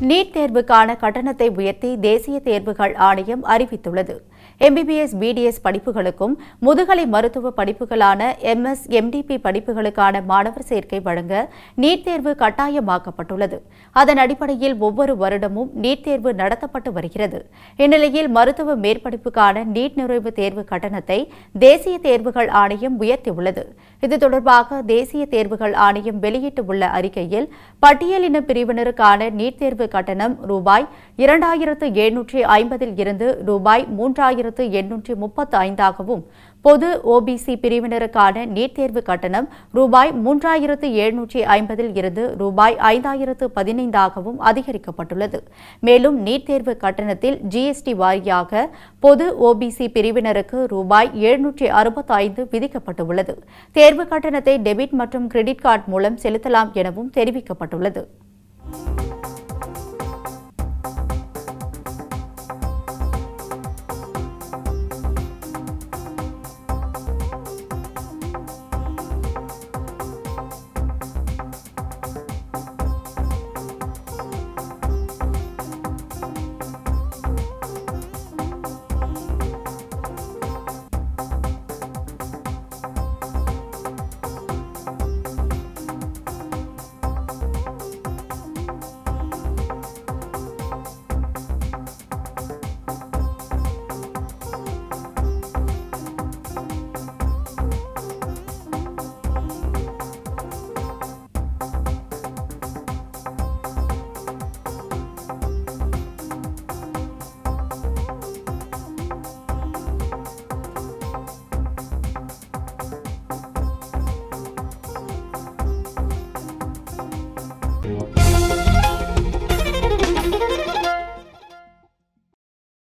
NEET தேர்வுக்கான கட்டணத்தை உயர்த்தி தேசிய தேர்வுகள் ஆணையம் அறிவித்துள்ளது எம்பிபிஎஸ் பிடிஎஸ் படிப்புகளுக்கும் முதுகலை மருத்துவ படிப்புகளான எம்எஸ் எம்டிபி படிப்புகளுக்கான மாணவர் சேர்க்கை வழங்க நீட் தேர்வு கட்டாயமாக்கப்பட்டுள்ளது அதன் அடிப்படையில் ஒவ்வொரு வருடமும் நீட் தேர்வு நடத்தப்பட்டு வருகிறது இந்நிலையில் மருத்துவ மேற்படிப்புக்கான நீட் நுழைவு தேர்வு கட்டணத்தை தேசிய தேர்வுகள் ஆணையம் உயர்த்தியுள்ளது இது தொடர்பாக தேசிய தேர்வுகள் ஆணையம் வெளியிட்டுள்ள அறிக்கையில் பட்டியலின பிரிவினருக்கான நீட் தேர்வு கட்டணம் ரூபாய் இரண்டாயிரத்து எழுநூற்றி ஐம்பதில் இருந்து ரூபாய் மூன்றாயிரத்து எண்ணூற்றி முப்பத்து ஐந்தாகவும் பொது ஓபிசி பிரிவினருக்கான நீட் தேர்வு கட்டணம் ரூபாய் மூன்றாயிரத்து எழுநூற்றி ஐம்பதில் இருந்து ரூபாய் ஐந்தாயிரத்து பதினைந்தாகவும் அதிகரிக்கப்பட்டுள்ளது மேலும் நீட் தேர்வு கட்டணத்தில் ஜிஎஸ்டி வாரியாக பொது ஓபிசி பிரிவினருக்கு ரூபாய் எழுநூற்றி அறுபத்தி ஐந்து விதிக்கப்பட்டுள்ளது தேர்வு கட்டணத்தை டெபிட் மற்றும் கிரெடிட் கார்டு மூலம் செலுத்தலாம் எனவும் தெரிவிக்கப்பட்டுள்ளது